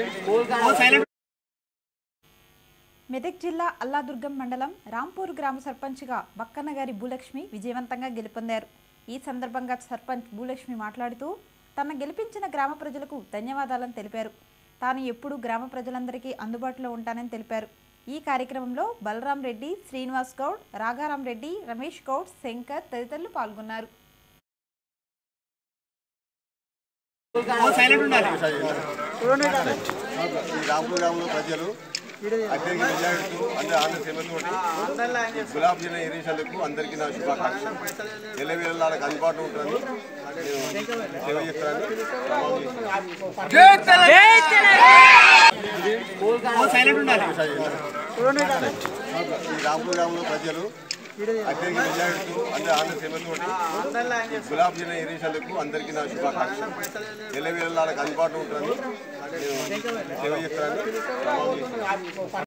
మెదక్ జిల్లా అల్లాదుర్గం మండలం రాంపూర్ గ్రామ సర్పంచ్గా బక్కన్నగారి భూలక్ష్మి విజయవంతంగా గెలుపొందారు ఈ సందర్భంగా సర్పంచ్ భూలక్ష్మి మాట్లాడుతూ తన గెలిపించిన గ్రామ ప్రజలకు ధన్యవాదాలను తెలిపారు తాను ఎప్పుడూ గ్రామ ప్రజలందరికీ అందుబాటులో ఉంటానని తెలిపారు ఈ కార్యక్రమంలో బలరాం రెడ్డి శ్రీనివాస్ గౌడ్ రాగారాం రెడ్డి రమేష్ గౌడ్ శంకర్ తదితరులు పాల్గొన్నారు ఈ రాంపూర్ గ్రామంలో ప్రజలు అత్యధిక మెజారిటీతో అంటే ఆంధ్ర సేవలతోటి గులాబ్ జన ఏరియాలకు అందరికీ నా శుభాకాంక్షలు ఎల్లవేళ వాళ్ళకి అందుబాటులో ఉంటారని నేను సేవ చేస్తానని ప్రమాణం చేస్తున్నాను. ఈ రాంపూర్ గ్రామంలో ప్రజలు అత్యధిక మెజారిటీతో అంటే ఆంధ్ర సేవలతోటి గులాబ్ జన ఏరియాలకు అందరికీ నా శుభాకాంక్షలు ఎల్లవేళ వాళ్ళకి అందుబాటులో ఉంటారని నేను సేవ చేస్తానని ప్రమాణం చేస్తున్నాను.